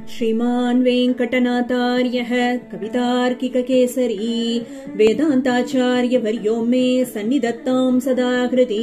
श्रीमान् वेङ्कटनाथार्यः कवितार्किककेसरी वेदान्ताचार्यवर्यो मे सन्निधत्ताम् सदा हृदि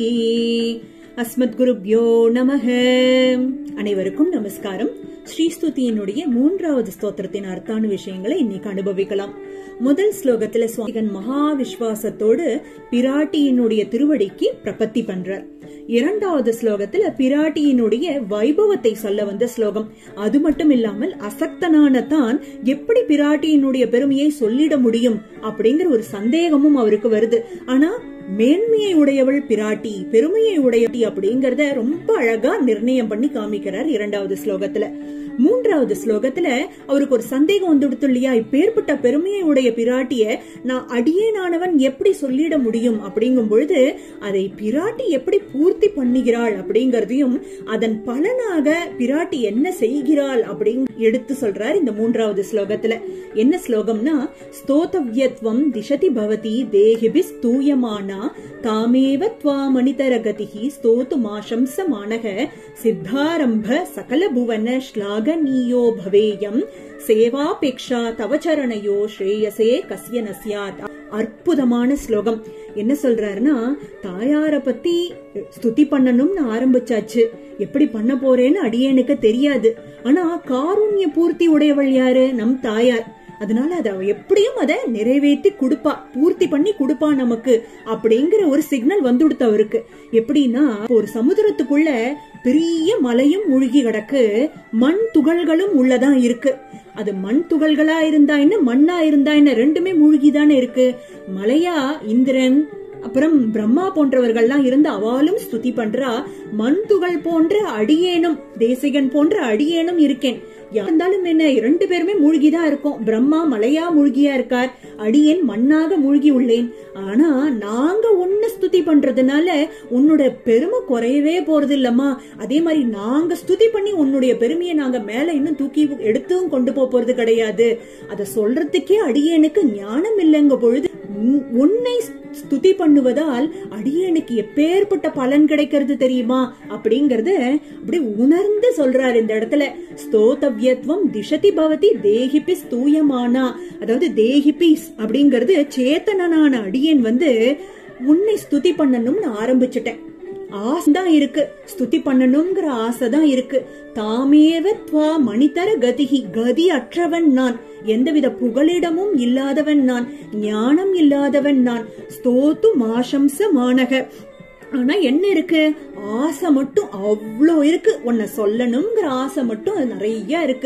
அஸ்மத்குருப்யோ நமக அனைவருக்கும் நமஸ்காரம் ஸ்ரீஸ்துதியினுடைய மூன்றாவது ஸ்தோத்திரத்தின் அர்த்தான விஷயங்களை இன்னைக்கு அனுபவிக்கலாம் முதல் ஸ்லோகத்துல சுவாமிகன் மகா விஸ்வாசத்தோடு பிராட்டியினுடைய திருவடிக்கு பிரபத்தி பண்றார் இரண்டாவது ஸ்லோகத்துல பிராட்டியினுடைய வைபவத்தை சொல்ல வந்த ஸ்லோகம் அது மட்டும் இல்லாமல் அசக்தனான தான் எப்படி பிராட்டியினுடைய பெருமையை சொல்லிட முடியும் அப்படிங்கிற ஒரு சந்தேகமும் அவருக்கு வருது ஆனா மேன்மையை உடையவள் பிராட்டி பெருமையை உடையட்டி அப்படிங்கறத ரொம்ப அழகா நிர்ணயம் பண்ணி காமிக்கிறார் இரண்டாவது ஸ்லோகத்துல மூன்றாவது ஸ்லோகத்துல அவருக்கு ஒரு சந்தேகம் வந்துடுத்து இல்லையா இப்பேற்பட்ட பெருமையை உடைய பிராட்டிய நான் அடியேனானவன் எப்படி சொல்லிட முடியும் அப்படிங்கும் பொழுது அதை பிராட்டி எப்படி பூர்த்தி பண்ணுகிறாள் அப்படிங்கறதையும் அதன் பலனாக பிராட்டி என்ன செய்கிறாள் அப்படின்னு எடுத்து சொல்றார் இந்த மூன்றாவது ஸ்லோகத்துல என்ன ஸ்லோகம்னா ஸ்தோதவ்யத்வம் திசதி பவதி தேகிபி ஸ்தூயமானா தாமேவ துவாமணிதரகதிஹி ஸ்தோத்து மாசம்சமானக சித்தாரம்ப சகல புவன ஸ்லாகனீயோ பவேயம் சேவாபேக்ஷா தவச்சரணையோ ஸ்ரேயசே கஸ்ய நஸ்யாத் அற்புதமான ஸ்லோகம் என்ன சொல்றாருன்னா தாயார பத்தி ஸ்துதி பண்ணணும்னு ஆரம்பிச்சாச்சு எப்படி பண்ண போறேன்னு அடியேனுக்கு தெரியாது ஆனா காருண்ய பூர்த்தி உடையவள் யாரு நம் தாயார் அதனால அத எப்படியும் அதை நிறைவேற்றி கொடுப்பா பூர்த்தி பண்ணி கொடுப்பா நமக்கு அப்படிங்கிற ஒரு சிக்னல் வந்துடுத்து அவருக்கு எப்படின்னா ஒரு சமுதிரத்துக்குள்ள பெரிய மலையும் மூழ்கி கிடக்கு மண் துகள்களும் உள்ளதான் இருக்கு அது மண் துகள்களா இருந்தா என்ன மண்ணா இருந்தா என்ன ரெண்டுமே மூழ்கிதானே இருக்கு மலையா இந்திரன் அப்புறம் பிரம்மா போன்றவர்கள்லாம் இருந்து அவாலும் ஸ்துதி பண்றா மண் துகள் போன்ற அடியேனும் தேசிகன் போன்ற அடியேனும் இருக்கேன் இருந்தாலும் என்ன இரண்டு பேருமே மூழ்கிதான் இருக்கோம் பிரம்மா மலையா மூழ்கியா இருக்கார் அடியேன் மண்ணாக மூழ்கி உள்ளேன் ஆனா நாங்க உன்ன ஸ்துதி பண்றதுனால உன்னோட பெருமை குறையவே போறது இல்லம்மா அதே மாதிரி நாங்க ஸ்துதி பண்ணி உன்னுடைய பெருமையை நாங்க மேல இன்னும் தூக்கி எடுத்தும் கொண்டு போறது கிடையாது அத சொல்றதுக்கே அடியேனுக்கு ஞானம் இல்லைங்க பொழுது உன்னை ஸ்துதி பண்ணுவதால் அடியனுக்கு எப்பேற்பட்ட பலன் கிடைக்கிறது தெரியுமா அப்படிங்கறது அப்படி உணர்ந்து சொல்றாரு இந்த இடத்துல ஸ்தோதவ்யத்வம் திசதி பவதி தேகிபி ஸ்தூயமானா அதாவது தேகிபிஸ் அப்படிங்கறது சேத்தனனான அடியன் வந்து உன்னை ஸ்துதி பண்ணணும்னு ஆரம்பிச்சுட்டேன் ஆசைதான் இருக்கு ஸ்துதி பண்ணணுங்கிற ஆசைதான் இருக்கு தாமேவ துவா மணிதர கதிகி கதி அற்றவன் நான் எந்தவித புகலிடமும் இல்லாதவன் நான் ஞானம் இல்லாதவன் நான் ஸ்தோத்து மாசம்ச மானக ஆனா என்ன இருக்கு ஆசை மட்டும் அவ்வளோ இருக்கு உன்னை சொல்லணுங்கிற ஆசை மட்டும் அது நிறைய இருக்கு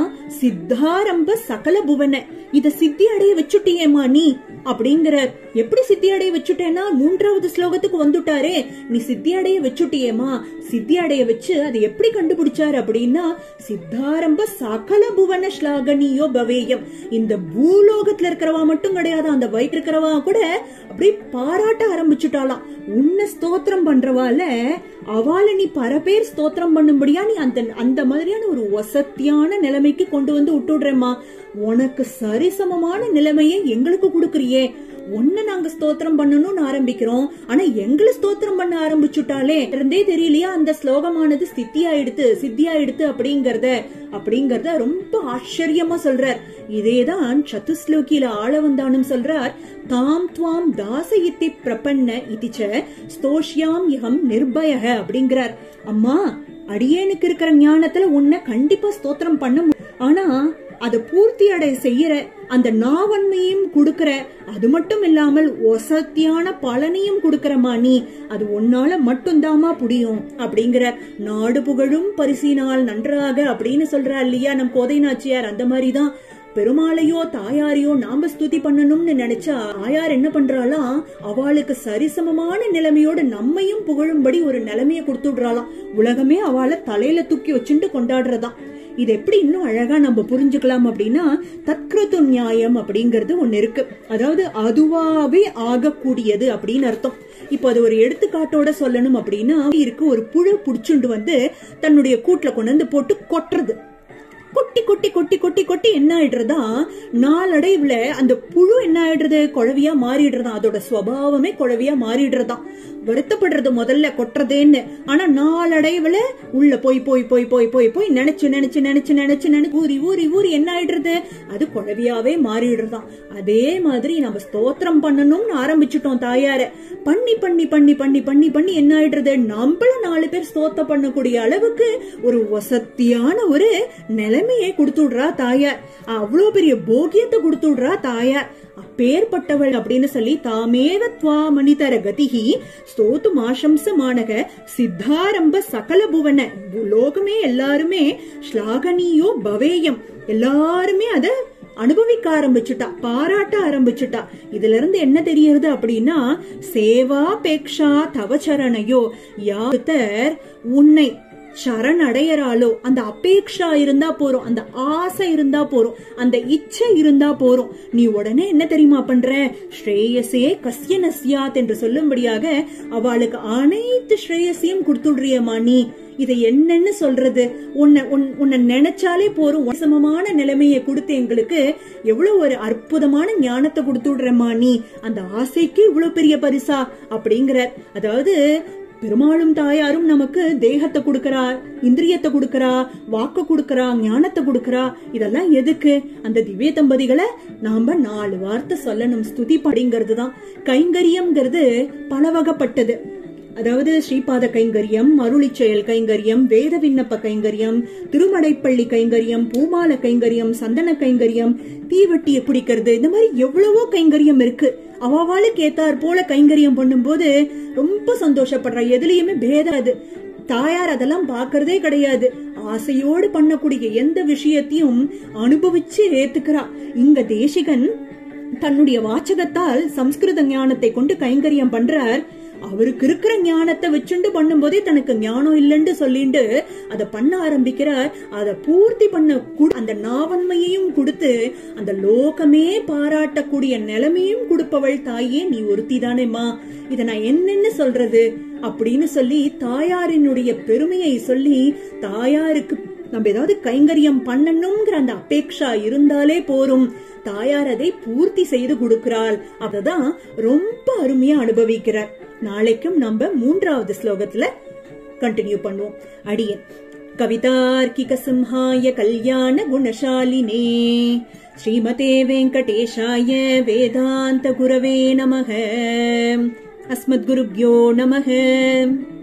சித்தாரம்ப சகல புவன இத சித்தி அடைய வச்சுட்டியேமா நீ அப்படிங்கிற எப்படி சித்தி அடைய வச்சுட்டேன்னா மூன்றாவது ஸ்லோகத்துக்கு வந்துட்டாரே நீ சித்தி அடைய வச்சுட்டியேமா சித்தி அடைய வச்சு அதை எப்படி கண்டுபிடிச்சாரு அப்படின்னா சித்தாரம்ப சகல புவன ஸ்லாகனியோ பவேயம் இந்த பூலோகத்துல இருக்கிறவா மட்டும் கிடையாது அந்த வயிற்று இருக்கிறவா கூட அப்படி பாராட்ட ஆரம்பிச்சுட்டாலாம் உன்னை ஸ்தோத்திரம் பண்றவால அவள நீ பல பேர் ஸ்தோத்திரம் பண்ணும்படியா நீ அந்த அந்த மாதிரியான ஒரு வசத்தியான நிலைமைக்கு கொண்டு வந்து விட்டுடுறேம்மா உனக்கு சரிசமமான நிலைமையை எங்களுக்கு கொடுக்குறியே ஒன்னு நாங்க ஸ்தோத்திரம் பண்ணணும்னு ஆரம்பிக்கிறோம் ஆனா எங்களை ஸ்தோத்திரம் பண்ண ஆரம்பிச்சுட்டாலே இருந்தே தெரியலையா அந்த ஸ்லோகமானது சித்தி ஆயிடுத்து சித்தி ஆயிடுத்து அப்படிங்கறத அப்படிங்கறத ரொம்ப ஆச்சரியமா சொல்றார் இதேதான் சதுஸ்லோகியில ஆள வந்தானும் சொல்றார் தாம் துவாம் தாச இத்தி பிரபன்ன இதிச்ச ஸ்தோஷ்யாம் இகம் நிர்பயக அப்படிங்கிறார் அம்மா அடியேனுக்கு இருக்கிற ஞானத்துல உன்னை கண்டிப்பா ஸ்தோத்திரம் பண்ண ஆனா அதை பூர்த்தி அடைய செய்யற அந்த நாவன்மையும் கொடுக்கற அது மட்டும் இல்லாமல் ஒசத்தியான பலனையும் கொடுக்கறமா நீ அது உன்னால மட்டும்தாமா புடியும் அப்படிங்கிற நாடு புகழும் பரிசினால் நன்றாக அப்படின்னு சொல்றா இல்லையா நம் கோதை நாச்சியார் அந்த மாதிரிதான் பெருமாளையோ தாயாரையோ நாம ஸ்துதி பண்ணணும்னு நினைச்சா தாயார் என்ன பண்றாளாம் அவளுக்கு சரிசமமான நிலைமையோட நம்மையும் புகழும்படி ஒரு நிலைமைய கொடுத்துடுறாளாம் உலகமே அவளை தலையில தூக்கி வச்சுட்டு கொண்டாடுறதாம் இது எப்படி இன்னும் அழகா நம்ம புரிஞ்சுக்கலாம் அப்படின்னா தத்கிருத்து நியாயம் அப்படிங்கறது ஒண்ணு இருக்கு அதாவது அதுவாவே ஆகக்கூடியது அப்படின்னு அர்த்தம் இப்போ அது ஒரு எடுத்துக்காட்டோட சொல்லணும் அப்படின்னா இருக்கு ஒரு புழு புடிச்சுண்டு வந்து தன்னுடைய கூட்டுல கொண்டு வந்து போட்டு கொட்டுறது கொட்டி கொட்டி கொட்டி கொட்டி கொட்டி என்ன ஆயிடுறதா நாளடைவுல அந்த புழு என்ன ஆயிடுறது குழவியா மாறிடுறதா அதோட சுவாவமே குழவியா மாறிடுறதா வருத்தப்படுறது முதல்ல கொட்டுறதேன்னு ஆனா நாளடைவுல உள்ள போய் போய் போய் போய் போய் போய் நினைச்சு நினைச்சு நினைச்சு நினைச்சு நினைச்சு ஊறி ஊறி ஊறி என்ன ஆயிடுறது அது குழவியாவே மாறிடுறதாம் அதே மாதிரி நம்ம ஸ்தோத்திரம் பண்ணணும்னு ஆரம்பிச்சுட்டோம் தாயார பண்ணி பண்ணி பண்ணி பண்ணி பண்ணி பண்ணி என்ன ஆயிடுறது நம்மள நாலு பேர் ஸ்தோத்திரம் பண்ணக்கூடிய அளவுக்கு ஒரு வசத்தியான ஒரு நிலைமையை கொடுத்து விடுறா தாயார் அவ்வளவு பெரிய போகியத்தை கொடுத்து விடுறா தாயார் அப்பேற்பட்டவள் அப்படின்னு சொல்லி தாமேவ துவா மணிதர கதிகி ஸ்தோத்து மாசம்சமானக சித்தாரம்ப சகல புவன லோகமே எல்லாருமே ஸ்லாகனியோ பவேயம் எல்லாருமே அத அனுபவிக்க ஆரம்பிச்சுட்டா பாராட்ட ஆரம்பிச்சுட்டா இதுல இருந்து என்ன தெரியறது அப்படின்னா சேவா பேக்ஷா தவச்சரணையோ யாத்தர் உன்னை சரண் அடையறாளோ அந்த அபேக்ஷா இருந்தா போறோம் அந்த ஆசை இருந்தா போறோம் அந்த இச்சை இருந்தா போறோம் நீ உடனே என்ன தெரியுமா பண்ற ஸ்ரேயசே கஸ்ய நஸ்யாத் என்று சொல்லும்படியாக அவளுக்கு அனைத்து ஸ்ரேயசையும் கொடுத்துடுறியம்மா நீ இதை என்னன்னு சொல்றது உன்னை உன்னை நினைச்சாலே போறோம் சமமான நிலைமையை கொடுத்து எங்களுக்கு எவ்வளவு ஒரு அற்புதமான ஞானத்தை கொடுத்து விடுறமா நீ அந்த ஆசைக்கு இவ்வளவு பெரிய பரிசா அப்படிங்கிற அதாவது பெருமாளும் தாயாரும் நமக்கு தேகத்தை கொடுக்கறா இந்திரியத்தை கொடுக்கறா வாக்க கொடுக்கறா ஞானத்தை கொடுக்கறா இதெல்லாம் எதுக்கு அந்த திவ்ய தம்பதிகளை நாம நாலு வார்த்தை சொல்லணும் ஸ்துதி படிங்கிறது தான் கைங்கரியம்ங்கிறது பல வகைப்பட்டது அதாவது ஸ்ரீபாத கைங்கரியம் அருளி செயல் கைங்கரியம் வேத விண்ணப்ப கைங்கரியம் திருமடைப்பள்ளி கைங்கரியம் பூமால கைங்கரியம் சந்தன கைங்கரியம் தீவட்டியை பிடிக்கிறது இந்த மாதிரி எவ்வளவோ கைங்கரியம் இருக்கு அவாவாளுக்கு ஏத்தார் போல கைங்கரியம் பண்ணும்போது ரொம்ப சந்தோஷப்படுறா எதுலயுமே பேதம் அது தாயார் அதெல்லாம் பாக்குறதே கிடையாது ஆசையோடு பண்ணக்கூடிய எந்த விஷயத்தையும் அனுபவிச்சு ஏத்துக்கிறா இங்க தேசிகன் தன்னுடைய வாச்சகத்தால் சம்ஸ்கிருத ஞானத்தை கொண்டு கைங்கரியம் பண்றார் அவருக்கு இருக்கிற ஞானத்தை வச்சுண்டு பண்ணும்போதே தனக்கு ஞானம் இல்லைன்னு சொல்லிட்டு அதை பண்ண ஆரம்பிக்கிறார் அதை பூர்த்தி பண்ண அந்த நாவன்மையையும் கொடுத்து அந்த லோகமே பாராட்டக்கூடிய நிலைமையும் கொடுப்பவள் தாயே நீ ஒருத்தி தானேம்மா இத நான் என்னன்னு சொல்றது அப்படின்னு சொல்லி தாயாரினுடைய பெருமையை சொல்லி தாயாருக்கு நம்ம ஏதாவது கைங்கரியம் பண்ணணுங்கிற அந்த அபேக்ஷா இருந்தாலே போரும் தாயார் அதை பூர்த்தி செய்து கொடுக்கிறாள் அததான் ரொம்ப அருமையா அனுபவிக்கிறார் நாளைக்கும் நம்ம மூன்றாவது ஸ்லோகத்துல கண்டினியூ பண்ணுவோம் அடியன் கவிதார்க்கிக சிம்ஹாய கல்யாண குணசாலினே ஸ்ரீமதே வெங்கடேஷாய வேதாந்த குரவே நமக அஸ்மத்குருப்யோ நமக